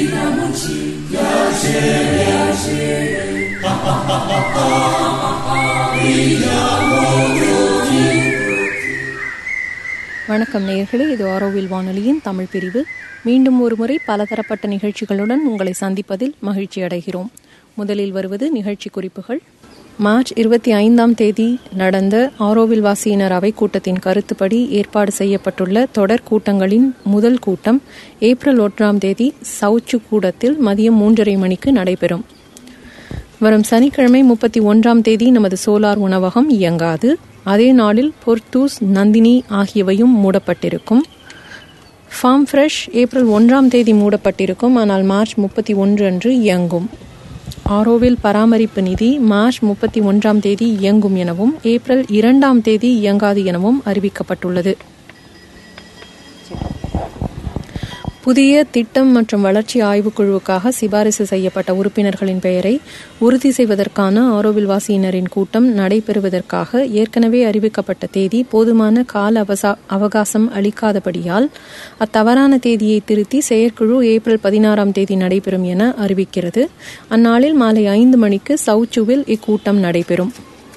வணக்கம் நேயர்களே இது ஆரோவில் வானொலியின் தமிழ் பிரிவு மீண்டும் ஒருமுறை பலதரப்பட்ட நிகழ்ச்சிகளுடன் உங்களை சந்திப்பதில் மகிழ்ச்சி அடைகிறோம் முதலில் வருவது நிகழ்ச்சி குறிப்புகள் மார்ச் இருபத்தி ஐந்தாம் தேதி நடந்த ஆரோவில் வாசியினர் அவை கூட்டத்தின் கருத்துப்படி ஏற்பாடு செய்யப்பட்டுள்ள தொடர் கூட்டங்களின் முதல் கூட்டம் ஏப்ரல் ஒன்றாம் தேதி சவுச்சு கூடத்தில் மதியம் மூன்றரை மணிக்கு நடைபெறும் வரும் சனிக்கிழமை முப்பத்தி ஒன்றாம் தேதி நமது சோலார் உணவகம் இயங்காது அதே நாளில் பொர்த்தூஸ் நந்தினி ஆகியவையும் மூடப்பட்டிருக்கும் ஃபார்ம் ஃப்ரெஷ் ஏப்ரல் ஒன்றாம் தேதி மூடப்பட்டிருக்கும் ஆனால் மார்ச் முப்பத்தி ஒன்று அன்று இயங்கும் ஆரோவில் பராமரிப்பு நிதி மார்ச் முப்பத்தி ஒன்றாம் தேதி இயங்கும் எனவும் ஏப்ரல் இரண்டாம் தேதி இயங்காது எனவும் அறிவிக்கப்பட்டுள்ளது புதிய திட்டம் மற்றும் வளர்ச்சி ஆய்வுக் குழுவுக்காக சிபாரிசு செய்யப்பட்ட உறுப்பினர்களின் பெயரை உறுதி செய்வதற்கான ஆரோவில் வாசியினரின் கூட்டம் நடைபெறுவதற்காக ஏற்கனவே அறிவிக்கப்பட்ட தேதி போதுமான கால அவசா அவகாசம் அளிக்காதபடியால் அத்தவறான தேதியை திருத்தி செயற்குழு ஏப்ரல் பதினாறாம் தேதி நடைபெறும் என அறிவிக்கிறது அந்நாளில் மாலை ஐந்து மணிக்கு சவுச்சுவில் இக்கூட்டம் நடைபெறும்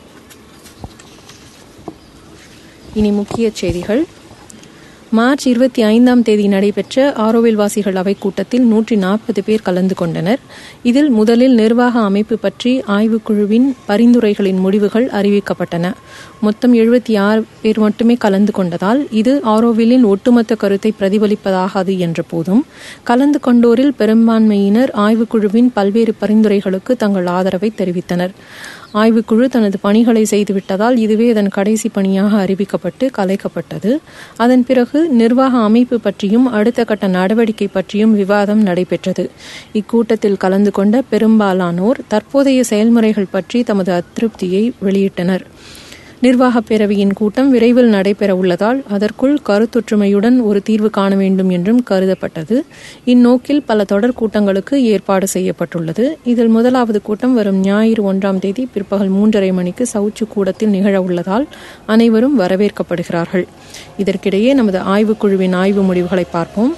இனி முக்கிய செய்திகள் மார்ச் இருபத்தி ஐந்தாம் தேதி நடைபெற்ற ஆரோவில் வாசிகள் அவை கூட்டத்தில் நூற்றி நாற்பது பேர் கலந்து கொண்டனர் இதில் முதலில் நிர்வாக அமைப்பு பற்றி ஆய்வுக்குழுவின் பரிந்துரைகளின் முடிவுகள் அறிவிக்கப்பட்டன மொத்தம் எழுபத்தி ஆறு பேர் மட்டுமே கலந்து கொண்டதால் இது ஆரோவிலின் ஒட்டுமொத்த கருத்தை பிரதிபலிப்பதாகாது என்ற போதும் கலந்து கொண்டோரில் பெரும்பான்மையினர் ஆய்வுக்குழுவின் பல்வேறு பரிந்துரைகளுக்கு தங்கள் ஆதரவை தெரிவித்தனர் ஆய்வுக்குழு தனது பணிகளை செய்துவிட்டதால் இதுவே அதன் கடைசி பணியாக அறிவிக்கப்பட்டு கலைக்கப்பட்டது அதன் பிறகு நிர்வாக அமைப்பு பற்றியும் அடுத்த கட்ட நடவடிக்கை பற்றியும் விவாதம் நடைபெற்றது இக்கூட்டத்தில் கலந்து கொண்ட பெரும்பாலானோர் தற்போதைய செயல்முறைகள் பற்றி தமது அதிருப்தியை வெளியிட்டனர் நிர்வாக பேரவையின் கூட்டம் விரைவில் நடைபெற உள்ளதால் அதற்குள் கருத்தொற்றுமையுடன் ஒரு தீர்வு காண வேண்டும் என்றும் கருதப்பட்டது இந்நோக்கில் பல தொடர் கூட்டங்களுக்கு ஏற்பாடு செய்யப்பட்டுள்ளது இதில் முதலாவது கூட்டம் வரும் ஞாயிறு ஒன்றாம் தேதி பிற்பகல் மூன்றரை மணிக்கு சவுச்சு கூடத்தில் நிகழ உள்ளதால் அனைவரும் வரவேற்கப்படுகிறார்கள் இதற்கிடையே நமது ஆய்வுக்குழுவின் ஆய்வு முடிவுகளை பார்ப்போம்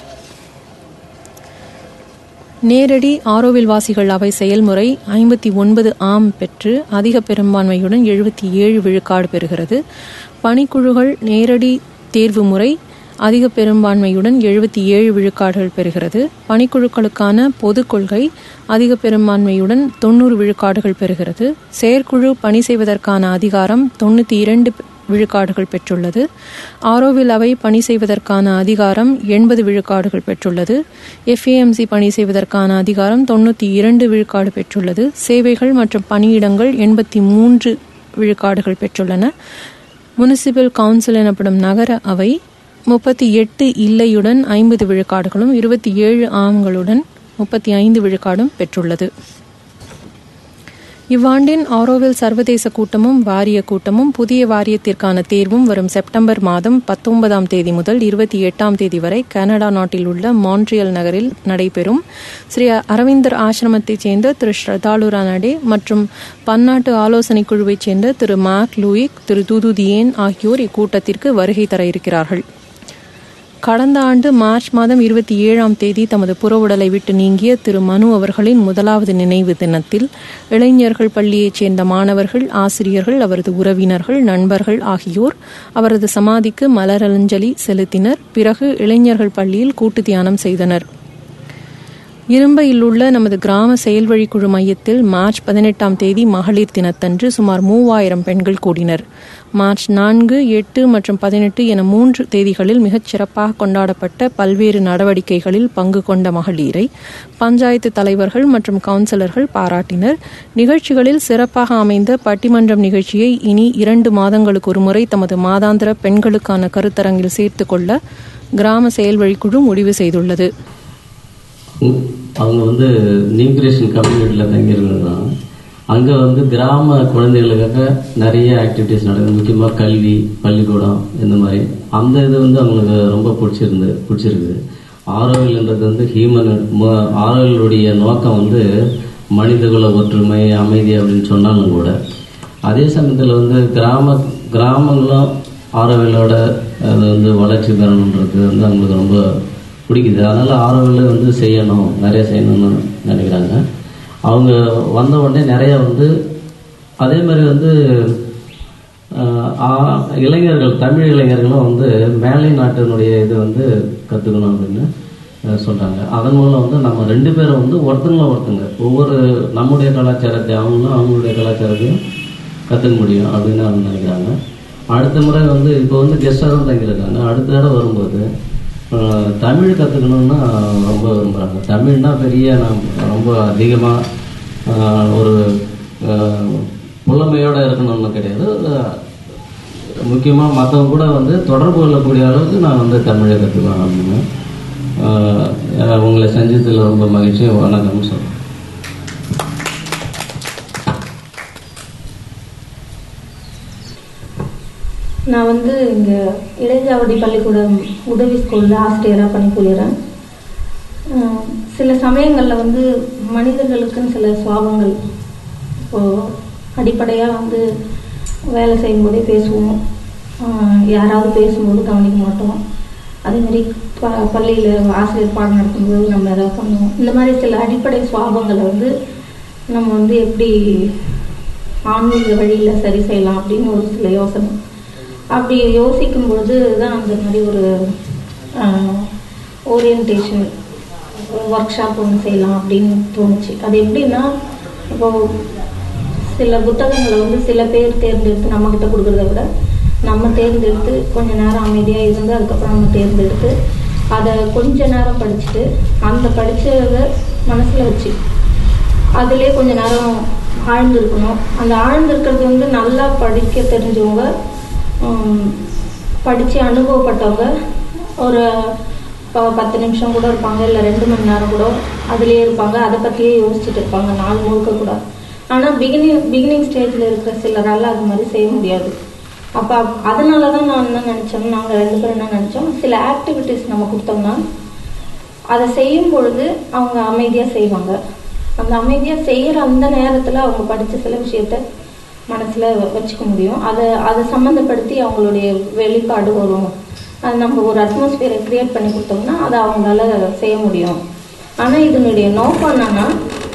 நேரடி ஆரோவில் வாசிகள் அவை செயல்முறை ஐம்பத்தி ஒன்பது ஆம் பெற்று அதிக பெரும்பான்மையுடன் எழுபத்தி ஏழு விழுக்காடு பெறுகிறது பணிக்குழுகள் நேரடி தேர்வு முறை அதிக பெரும்பான்மையுடன் எழுபத்தி ஏழு விழுக்காடுகள் பெறுகிறது பணிக்குழுக்களுக்கான பொது கொள்கை அதிக பெரும்பான்மையுடன் தொண்ணூறு விழுக்காடுகள் பெறுகிறது செயற்குழு பணி செய்வதற்கான அதிகாரம் தொண்ணூற்றி இரண்டு விழுக்காடுகள் பெற்றுள்ளது ஆரோவில் அவை பணி செய்வதற்கான அதிகாரம் எண்பது விழுக்காடுகள் பெற்றுள்ளது எஃப்ஏஎம்சி பணி செய்வதற்கான அதிகாரம் தொண்ணூற்றி இரண்டு விழுக்காடு பெற்றுள்ளது சேவைகள் மற்றும் பணியிடங்கள் எண்பத்தி மூன்று விழுக்காடுகள் பெற்றுள்ளன முனிசிபல் கவுன்சில் எனப்படும் நகர அவை முப்பத்தி எட்டு இல்லையுடன் ஐம்பது விழுக்காடுகளும் இருபத்தி ஏழு ஆம்களுடன் முப்பத்தி ஐந்து விழுக்காடும் பெற்றுள்ளது இவ்வாண்டின் ஆரோவில் சர்வதேச கூட்டமும் வாரிய கூட்டமும் புதிய வாரியத்திற்கான தேர்வும் வரும் செப்டம்பர் மாதம் பத்தொன்பதாம் தேதி முதல் இருபத்தி எட்டாம் தேதி வரை கனடா நாட்டில் உள்ள மான்ட்ரியல் நகரில் நடைபெறும் ஸ்ரீ அரவிந்தர் ஆசிரமத்தைச் சேர்ந்த திரு ஸ்ரதாலுரா நடே மற்றும் பன்னாட்டு ஆலோசனை குழுவைச் சேர்ந்த திரு மார்க் லூயிக் திரு துதுதியேன் ஆகியோர் இக்கூட்டத்திற்கு வருகை தர இருக்கிறார்கள் கடந்த ஆண்டு மார்ச் மாதம் இருபத்தி ஏழாம் தேதி தமது புறவுடலை விட்டு நீங்கிய திரு மனு அவர்களின் முதலாவது நினைவு தினத்தில் இளைஞர்கள் பள்ளியைச் சேர்ந்த மாணவர்கள் ஆசிரியர்கள் அவரது உறவினர்கள் நண்பர்கள் ஆகியோர் அவரது சமாதிக்கு மலரஞ்சலி செலுத்தினர் பிறகு இளைஞர்கள் பள்ளியில் கூட்டு தியானம் செய்தனர் இரும்பையில் உள்ள நமது கிராம செயல்வழி குழு மையத்தில் மார்ச் பதினெட்டாம் தேதி மகளிர் தினத்தன்று சுமார் மூவாயிரம் பெண்கள் கூடினர் மார்ச் நான்கு எட்டு மற்றும் பதினெட்டு என மூன்று தேதிகளில் மிகச் சிறப்பாக கொண்டாடப்பட்ட பல்வேறு நடவடிக்கைகளில் பங்கு கொண்ட மகளிரை பஞ்சாயத்து தலைவர்கள் மற்றும் கவுன்சிலர்கள் பாராட்டினர் நிகழ்ச்சிகளில் சிறப்பாக அமைந்த பட்டிமன்றம் நிகழ்ச்சியை இனி இரண்டு மாதங்களுக்கு ஒருமுறை தமது மாதாந்திர பெண்களுக்கான கருத்தரங்கில் சேர்த்துக்கொள்ள கிராம செயல்வழிக்குழு முடிவு செய்துள்ளது அவங்க வந்து நியூக்ரேஷன் கம்யூனிட்டியில் தங்கியிருந்தாங்க அங்கே வந்து கிராம குழந்தைகளுக்காக நிறைய ஆக்டிவிட்டீஸ் நடக்குது முக்கியமாக கல்வி பள்ளிக்கூடம் இந்த மாதிரி அந்த இது வந்து அவங்களுக்கு ரொம்ப பிடிச்சிருந்து பிடிச்சிருக்கு ஆரோவில்ன்றது வந்து ஹியூமன் ஆரோவிலுடைய நோக்கம் வந்து மனிதகுல ஒற்றுமை அமைதி அப்படின்னு சொன்னாலும் கூட அதே சமயத்தில் வந்து கிராம கிராமங்களும் ஆரோவிலோட அது வந்து வளர்ச்சி பெறணுன்றது வந்து அவங்களுக்கு ரொம்ப பிடிக்குது அதனால் ஆரோவில் வந்து செய்யணும் நிறைய செய்யணும்னு நினைக்கிறாங்க அவங்க வந்த உடனே நிறைய வந்து அதே மாதிரி வந்து ஆஹ், ஆ- இளைஞர்கள் தமிழ் இளைஞர்களும் வந்து மேலை நாட்டினுடைய இது வந்து கற்றுக்கணும் அப்படின்னு அஹ், சொல்றாங்க அதன் மூலம் வந்து நம்ம ரெண்டு பேரும் வந்து ஒருத்தங்கள ஒருத்தங்க ஒவ்வொரு நம்முடைய கலாச்சாரத்தை அவங்களும் அவங்களுடைய கலாச்சாரத்தையும் கற்றுக்க முடியும் அப்படின்னு அவங்க நினைக்கிறாங்க அடுத்த முறை வந்து இப்போ வந்து கெஸ்டாக தான் தங்கியிருக்காங்க அடுத்த தடவை வரும்போது ஆஹ், தமிழ் கற்றுக்கணும்னா ரொம்ப விரும்புகிறாங்க தமிழ்னா பெரிய நான் ரொம்ப அதிகமாக ஒரு ஆஹ், புலமையோட இருக்கணும்னு கிடையாது முக்கியமாக மற்றவங்க கூட வந்து தொடர்பு கொள்ளக்கூடிய அளவுக்கு நான் வந்து தமிழை கற்றுக்கலாம் அப்படின்னு ஆஹ், ஆஹ், உங்களை சந்தித்ததில் ரொம்ப மகிழ்ச்சி வணக்கம் சொல்றேன் நான் வந்து இங்கே இளைஞ்சாவடி பள்ளிக்கூடம் உதவி ஸ்கூலில் ஆசிரியராக பணிபுரிகிறேன் அஹ் சில சமயங்களில் வந்து மனிதர்களுக்குன்னு சில சுவாபங்கள் இப்போது அடிப்படையாக வந்து வேலை செய்யும்போதே பேசுவோம் அஹ் யாராவது பேசும்போது கவனிக்க மாட்டோம் அதேமாதிரி ப பள்ளியில் ஆசிரியர் பாடம் நடத்தும்போது நம்ம ஏதாவது பண்ணுவோம் இந்த மாதிரி சில அடிப்படை சுவாபங்களை வந்து நம்ம வந்து எப்படி ஆன்மீக வழியில் சரி செய்யலாம் அப்படின்னு ஒரு சில யோசனை அப்படி யோசிக்கும் பொழுது தான் அந்த மாதிரி ஒரு ஓரியன்டேஷன் ஒர்க் ஷாப் ஒன்று செய்யலாம் அப்படின்னு தோணுச்சு அது எப்படின்னா இப்போ சில புத்தகங்களை வந்து சில பேர் தேர்ந்தெடுத்து நம்மக்கிட்ட கொடுக்குறத விட நம்ம தேர்ந்தெடுத்து கொஞ்ச நேரம் அமைதியாக இருந்து அதுக்கப்புறம் நம்ம தேர்ந்தெடுத்து அதை கொஞ்ச நேரம் படிச்சுட்டு அந்த படித்ததை மனசில் வச்சு அதிலே கொஞ்ச நேரம் ஆழ்ந்து இருக்கணும் அந்த ஆழ்ந்து இருக்கிறது வந்து நல்லா படிக்க தெரிஞ்சவங்க படித்து அனுபவப்பட்டவங்க ஒரு ப- பத்து நிமிஷம் கூட இருப்பாங்க இல்லை ரெண்டு மணி நேரம் கூட அதுலேயே இருப்பாங்க அதை பற்றியே யோசிச்சுட்டு இருப்பாங்க நாள் முழுக்க கூட ஆனால் பிகினிங் பிகினிங் ஸ்டேஜில் இருக்கிற சிலரால் அது மாதிரி செய்ய முடியாது அப்போ அதனால தான் நான் என்ன நினச்சோம் நாங்கள் ரெண்டு பேரும் என்ன நினச்சோம் சில ஆக்டிவிட்டீஸ் நம்ம கொடுத்தோம்னா அதை செய்யும் பொழுது அவங்க அமைதியாக செய்வாங்க அந்த அமைதியாக செய்கிற அந்த நேரத்தில் அவங்க படித்த சில விஷயத்த மனசில் வச்சுக்க முடியும் அதை அதை சம்மந்தப்படுத்தி அவங்களுடைய வெளிப்பாடு வரும் அது நம்ம ஒரு அட்மாஸ்பியரை க்ரியேட் பண்ணி கொடுத்தோம்னா அதை அவங்களால செய்ய முடியும் ஆனால் இதனுடைய நோக்கம் என்னன்னா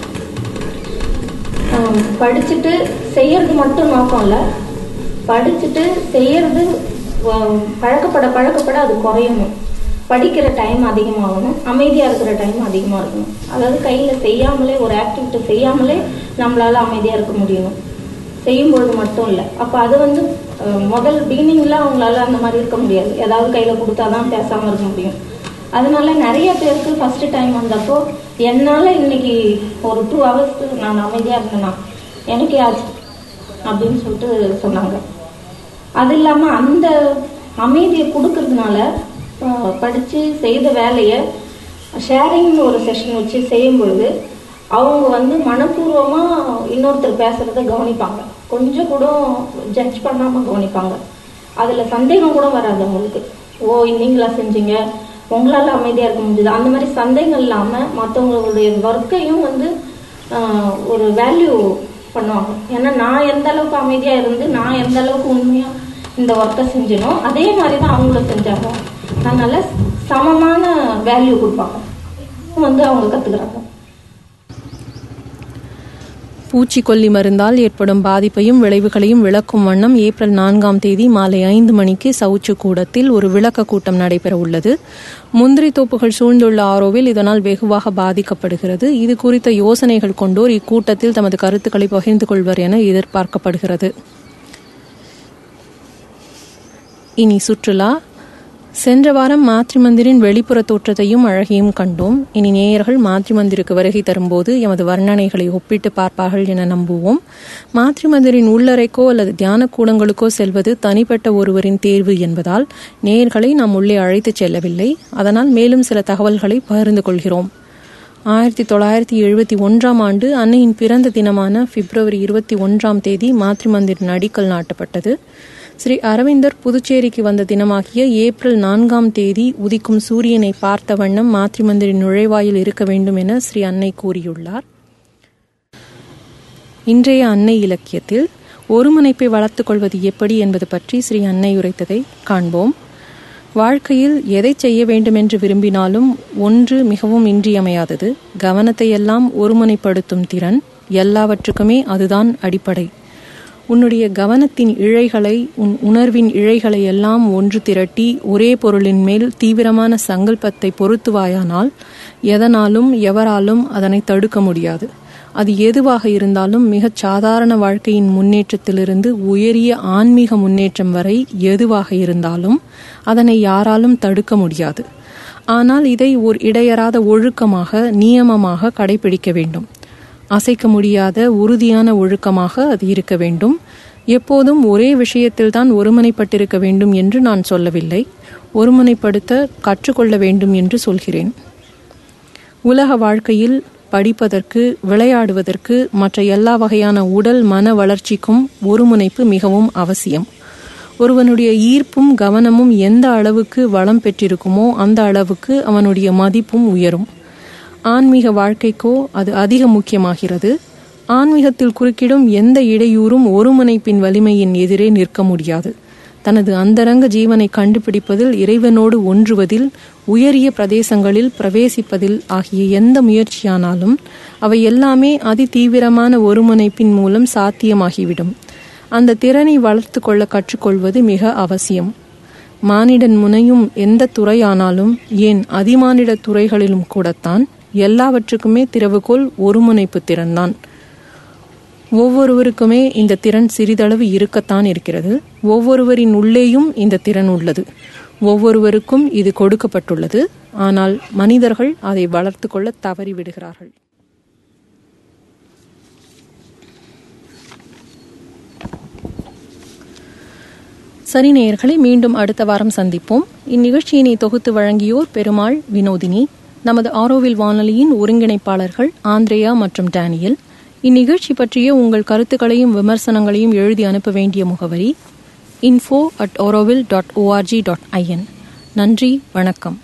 ஆம், படிச்சுட்டு செய்யறது மட்டும் நோக்கம் இல்லை படிச்சுட்டு செய்யறது ஆம், பழக்கப்பட பழக்கப்பட அது குறையணும் படிக்கிற டைம் அதிகமாகணும் அமைதியாக இருக்கிற டைம் அதிகமாக இருக்கணும் அதாவது கையில் செய்யாமலே ஒரு ஆக்டிவிட்டி செய்யாமலே நம்மளால அமைதியாக இருக்க முடியும் செய்யும்பொழுது மட்டும் இல்லை அப்போ அது வந்து அஹ், முதல் பிகினிங்கில் அவங்களால அந்த மாதிரி இருக்க முடியாது ஏதாவது கையில் கொடுத்தா தான் பேசாமல் இருக்க முடியும் அதனால நிறைய பேருக்கு ஃபர்ஸ்ட் டைம் வந்தப்போ என்னால் இன்னைக்கு ஒரு டூ ஹவர்ஸ் நான் அமைதியாக இருந்தேனா எனக்கே ஆச்சு அப்படின்னு சொல்லிட்டு சொன்னாங்க அது இல்லாமல் அந்த அமைதியை கொடுக்கறதுனால அஹ், படிச்சு செய்த வேலையை ஷேரிங்னு ஒரு செஷன் வச்சு செய்யும் பொழுது அவங்க வந்து மனப்பூர்வமாக இன்னொருத்தர் பேசுகிறத கவனிப்பாங்க கொஞ்சம் கூட ஜட்ஜ் பண்ணாமல் கவனிப்பாங்க அதில் சந்தேகம் கூட வராது அவங்களுக்கு ஓ நீங்களா செஞ்சீங்க உங்களால் அமைதியாக இருக்க முடியுது அந்த மாதிரி சந்தேகம் இல்லாமல் மற்றவங்களுடைய ஒர்க்கையும் வந்து ஆஹ், ஒரு வேல்யூ பண்ணுவாங்க ஏன்னா நான் எந்த அளவுக்கு அமைதியாக இருந்து நான் எந்த அளவுக்கு உண்மையாக இந்த ஒர்க்கை செஞ்சனோ அதே மாதிரி தான் அவங்களும் செஞ்சாங்க அதனால சமமான வேல்யூ கொடுப்பாங்க வந்து அவங்க கற்றுக்குறாங்க பூச்சிக்கொல்லி மருந்தால் ஏற்படும் பாதிப்பையும் விளைவுகளையும் விளக்கும் வண்ணம் ஏப்ரல் நான்காம் தேதி மாலை ஐந்து மணிக்கு சவுச்சு கூடத்தில் ஒரு விளக்க கூட்டம் நடைபெற உள்ளது முந்திரி தோப்புகள் சூழ்ந்துள்ள ஆரோவில் இதனால் வெகுவாக பாதிக்கப்படுகிறது இது குறித்த யோசனைகள் கொண்டோர் இக்கூட்டத்தில் தமது கருத்துக்களை பகிர்ந்து கொள்வர் என எதிர்பார்க்கப்படுகிறது இனி சுற்றுலா சென்ற வாரம் மாத்ரிமந்திரின் வெளிப்புற தோற்றத்தையும் அழகையும் கண்டோம் இனி நேயர்கள் மாத்ரிமந்திருக்கு வருகை தரும்போது எமது வர்ணனைகளை ஒப்பிட்டு பார்ப்பார்கள் என நம்புவோம் மாத்ரிமந்திரின் உள்ளறைக்கோ அல்லது தியான கூடங்களுக்கோ செல்வது தனிப்பட்ட ஒருவரின் தேர்வு என்பதால் நேயர்களை நாம் உள்ளே அழைத்துச் செல்லவில்லை அதனால் மேலும் சில தகவல்களை பகிர்ந்து கொள்கிறோம் ஆயிரத்தி தொள்ளாயிரத்தி எழுபத்தி ஒன்றாம் ஆண்டு அன்னையின் பிறந்த தினமான பிப்ரவரி இருபத்தி ஒன்றாம் தேதி மாத்ரிமந்திரின் அடிக்கல் நாட்டப்பட்டது ஸ்ரீ அரவிந்தர் புதுச்சேரிக்கு வந்த தினமாகிய ஏப்ரல் நான்காம் தேதி உதிக்கும் சூரியனை பார்த்த வண்ணம் மாத்ரிமந்திரின் நுழைவாயில் இருக்க வேண்டும் என ஸ்ரீ அன்னை கூறியுள்ளார் இன்றைய அன்னை இலக்கியத்தில் ஒருமுனைப்பை வளர்த்துக் கொள்வது எப்படி என்பது பற்றி ஸ்ரீ அன்னை உரைத்ததை காண்போம் வாழ்க்கையில் எதை செய்ய வேண்டுமென்று விரும்பினாலும் ஒன்று மிகவும் இன்றியமையாதது கவனத்தையெல்லாம் ஒருமுனைப்படுத்தும் திறன் எல்லாவற்றுக்குமே அதுதான் அடிப்படை உன்னுடைய கவனத்தின் இழைகளை உன் உணர்வின் இழைகளை எல்லாம் ஒன்று திரட்டி ஒரே பொருளின் மேல் தீவிரமான சங்கல்பத்தை பொருத்துவாயானால் எதனாலும் எவராலும் அதனை தடுக்க முடியாது அது எதுவாக இருந்தாலும் மிகச் சாதாரண வாழ்க்கையின் முன்னேற்றத்திலிருந்து உயரிய ஆன்மீக முன்னேற்றம் வரை எதுவாக இருந்தாலும் அதனை யாராலும் தடுக்க முடியாது ஆனால் இதை ஒரு இடையறாத ஒழுக்கமாக நியமமாக கடைபிடிக்க வேண்டும் அசைக்க முடியாத உறுதியான ஒழுக்கமாக அது இருக்க வேண்டும் எப்போதும் ஒரே விஷயத்தில்தான் ஒருமுனைப்பட்டிருக்க வேண்டும் என்று நான் சொல்லவில்லை ஒருமுனைப்படுத்த கற்றுக்கொள்ள வேண்டும் என்று சொல்கிறேன் உலக வாழ்க்கையில் படிப்பதற்கு விளையாடுவதற்கு மற்ற எல்லா வகையான உடல் மன வளர்ச்சிக்கும் ஒருமுனைப்பு மிகவும் அவசியம் ஒருவனுடைய ஈர்ப்பும் கவனமும் எந்த அளவுக்கு வளம் பெற்றிருக்குமோ அந்த அளவுக்கு அவனுடைய மதிப்பும் உயரும் ஆன்மீக வாழ்க்கைக்கோ அது அதிக முக்கியமாகிறது ஆன்மீகத்தில் குறுக்கிடும் எந்த இடையூறும் ஒருமுனைப்பின் வலிமையின் எதிரே நிற்க முடியாது தனது அந்தரங்க ஜீவனை கண்டுபிடிப்பதில் இறைவனோடு ஒன்றுவதில் உயரிய பிரதேசங்களில் பிரவேசிப்பதில் ஆகிய எந்த முயற்சியானாலும் அவை எல்லாமே அதி தீவிரமான ஒருமுனைப்பின் மூலம் சாத்தியமாகிவிடும் அந்த திறனை வளர்த்து கொள்ள கற்றுக்கொள்வது மிக அவசியம் மானிடன் முனையும் எந்த துறையானாலும் ஏன் அதிமானிட துறைகளிலும் கூடத்தான் எல்லாவற்றுக்குமே திறவுகோல் ஒருமுனைப்பு திறன்தான் ஒவ்வொருவருக்குமே இந்த திறன் சிறிதளவு இருக்கத்தான் இருக்கிறது ஒவ்வொருவரின் உள்ளேயும் இந்த திறன் உள்ளது ஒவ்வொருவருக்கும் இது கொடுக்கப்பட்டுள்ளது ஆனால் மனிதர்கள் அதை வளர்த்து கொள்ள தவறிவிடுகிறார்கள் சரி நேயர்களை மீண்டும் அடுத்த வாரம் சந்திப்போம் இந்நிகழ்ச்சியினை தொகுத்து வழங்கியோர் பெருமாள் வினோதினி நமது ஆரோவில் வானொலியின் ஒருங்கிணைப்பாளர்கள் ஆந்திரேயா மற்றும் டேனியல் இந்நிகழ்ச்சி பற்றிய உங்கள் கருத்துக்களையும் விமர்சனங்களையும் எழுதி அனுப்ப வேண்டிய முகவரி info at Auroville dot O R G dot I N நன்றி வணக்கம்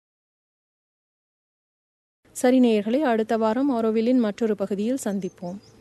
சரி நேயர்களே அடுத்த வாரம் ஆரோவிலின் மற்றொரு பகுதியில் சந்திப்போம்